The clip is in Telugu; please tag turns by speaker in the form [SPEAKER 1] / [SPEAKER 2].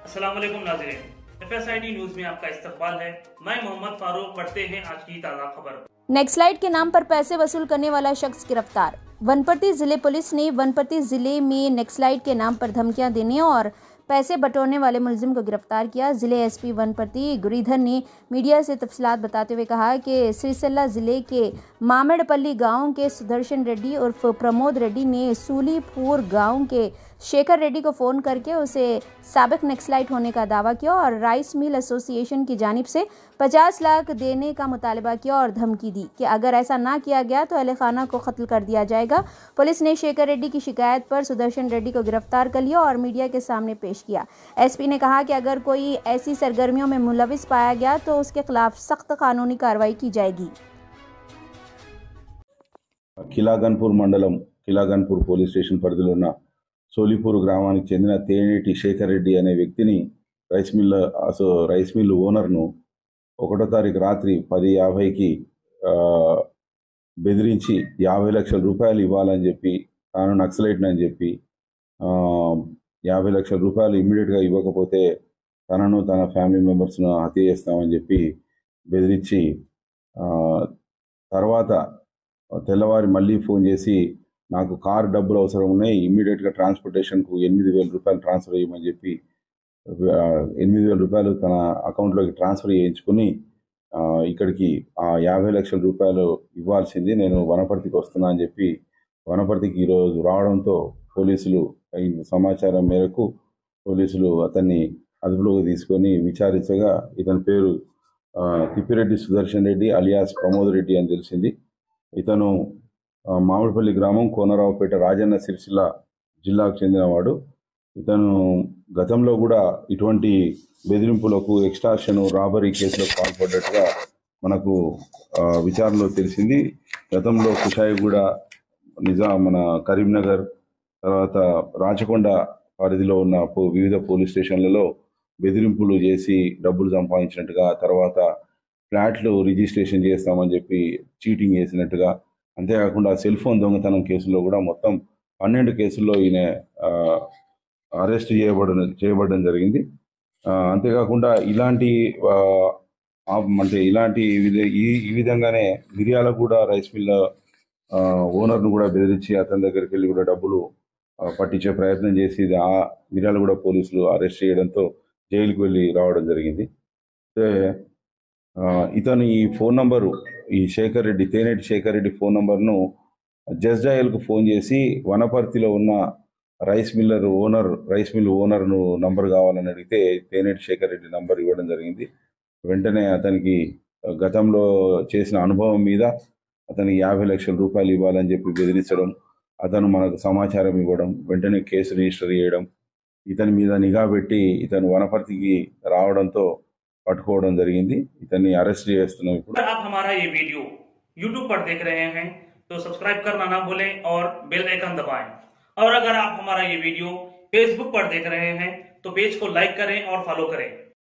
[SPEAKER 1] अस्सलाम वालेकुम नाजरीन एफएसआईडी न्यूज में आपका इस्तकबाल है मैं मोहम्मद फारूक पढ़ते हैं आज की ताज़ा खबर
[SPEAKER 2] नेक्सलाइट के नाम पर पैसे वसूल करने वाला शख्स गिरफ्तार वनपति जिले पुलिस ने वनपति जिले में नेक्सलाइट के नाम पर धमकियां देने और पैसे बटोरने वाले मुलजिम को गिरफ्तार किया जिले एसपी वनपति गुरीधर ने मीडिया से तफसलात बताते हुए कहा कि सिरसल्ला जिले के मामड़पल्ली गांव के सुदर्शन रेड्डी उर्फ प्रमोद रेड्डी ने सूलीपुर गांव के शेखर रेड्डी को फ़ोन करके उसे सबक नक्सलाइट होने का दावा किया और राइस मिल एसोसिएशन की जानिब से 50 लाख देने का मुतालबा किया और धमकी दी कि अगर ऐसा ना किया गया तो अहल खाना को कत्ल कर दिया जाएगा पुलिस ने शेखर रेड्डी की शिकायत पर सुदर्शन रेड्डी को गिरफ्तार कर लिया और मीडिया के सामने पेश किया एसपी ने कहा कि अगर कोई ऐसी सरगर्मियों में मुलविस पाया गया तो उसके खिलाफ सख्त कानूनी कार्रवाई की जाएगी
[SPEAKER 3] కిలాగన్పూర్ మండలం కిలాగన్పూర్ పోలీస్ స్టేషన్ పరిధిలో ఉన్న సోలిపూర్ గ్రామానికి చెందిన తేనేటి శేఖర్ రెడ్డి అనే వ్యక్తిని రైస్ మిల్ అసో రైస్ మిల్ ఓనర్ను ఒకటో తారీఖు రాత్రి పది యాభైకి ఆ, బెదిరించి యాభై లక్షల రూపాయలు ఇవ్వాలని చెప్పి తాను నక్సలైట్ అని చెప్పి ఆ, యాభై లక్షల రూపాయలు ఇమ్మీడియట్గా ఇవ్వకపోతే తనను తన ఫ్యామిలీ మెంబర్స్ను హత్య చేస్తామని చెప్పి బెదిరించి ఆ, తర్వాత తెల్లవారి మళ్ళీ ఫోన్ చేసి నాకు కార్ డబ్బులు అవసరం ఉన్నాయి ఇమ్మీడియట్గా ట్రాన్స్పోర్టేషన్కు ఎనిమిది వేల రూపాయలు ట్రాన్స్ఫర్ చేయమని చెప్పి ఆ, ఎనిమిది వేల రూపాయలు తన అకౌంట్లోకి ట్రాన్స్ఫర్ చేయించుకుని ఆ, ఇక్కడికి ఆ యాభై లక్షల రూపాయలు ఇవ్వాల్సింది నేను వనపర్తికి వస్తున్నా అని చెప్పి వనపర్తికి ఈరోజు రావడంతో పోలీసులు ఈ సమాచారం మేరకు పోలీసులు అతన్ని అదుపులోకి తీసుకొని విచారించగా ఇతని పేరు ఆ, తిప్పిరెడ్డి సుదర్శన్ రెడ్డి అలియాస్ ప్రమోద్ రెడ్డి అని తెలిసింది ఇతను ఆ, మామిడిపల్లి గ్రామం కోనరావుపేట రాజన్న సిరిసిల్ల జిల్లాకు చెందినవాడు ఇతను గతంలో కూడా ఇటువంటి బెదిరింపులకు ఎక్స్టార్షన్ రాబరీ కేసులకు పాల్పడ్డట్టుగా మనకు ఆ, విచారణలో తెలిసింది గతంలో కుషాయిగూడ నిజా మన కరీంనగర్ తర్వాత రాచకొండ పరిధిలో ఉన్న పో- వివిధ పోలీస్ స్టేషన్లలో బెదిరింపులు చేసి డబ్బులు సంపాదించినట్టుగా తర్వాత ఫ్లాట్లు రిజిస్ట్రేషన్ చేస్తామని చెప్పి చీటింగ్ చేసినట్టుగా అంతేకాకుండా సెల్ ఫోన్ దొంగతనం కేసులో కూడా మొత్తం పన్నెండు కేసుల్లో ఈయన ఆ, అరెస్ట్ చేయబడడం చేయబడడం జరిగింది ఆ, అంతేకాకుండా ఇలాంటి ఆ, ఆ- అంటే ఇలాంటి విధ- ఈ ఈ విధంగానే మిర్యాలగూడ రైస్ మిల్ ఆ, ఓనర్ను కూడా బెదిరించి అతని దగ్గరికి వెళ్ళి కూడా డబ్బులు ఆ, పట్టించే ప్రయత్నం చేసి ఆ మిర్యాలగూడ పోలీసులు అరెస్ట్ చేయడంతో జైలుకు వెళ్ళి రావడం జరిగింది అయితే ఆ, ఇతను ఈ ఫోన్ నంబరు ఈ శేఖర్ రెడ్డి తేనేటి శేఖర్ రెడ్డి ఫోన్ నంబర్ను జస్ట్ డయల్కు ఫోన్ చేసి వనపర్తిలో ఉన్న rice miller owner rice mill ఓనర్ను నంబర్ కావాలని అడిగితే తేనేటి శేఖర్ రెడ్డి నంబర్ ఇవ్వడం జరిగింది వెంటనే అతనికి గతంలో చేసిన అనుభవం మీద అతనికి యాభై లక్షల రూపాయలు ఇవ్వాలని చెప్పి బెదిరించడం అతను మనకు సమాచారం ఇవ్వడం వెంటనే కేసు రిజిస్టర్ చేయడం ఇతని మీద నిఘా పెట్టి ఇతను వనపర్తికి రావడంతో పట్టుకోవడం జరిగింది ఇతన్ని అరెస్ట్ చేస్తున్నాం ఇప్పుడు
[SPEAKER 1] अगर आप हमारा ये वीडियो YouTube पर देख रहे हैं तो सब्सक्राइब करना ना भूलें और बेल आइकन दबाएं और अगर आप हमारा ये वीडियो Facebook पर देख रहे हैं तो पेज को लाइक करें और फॉलो करें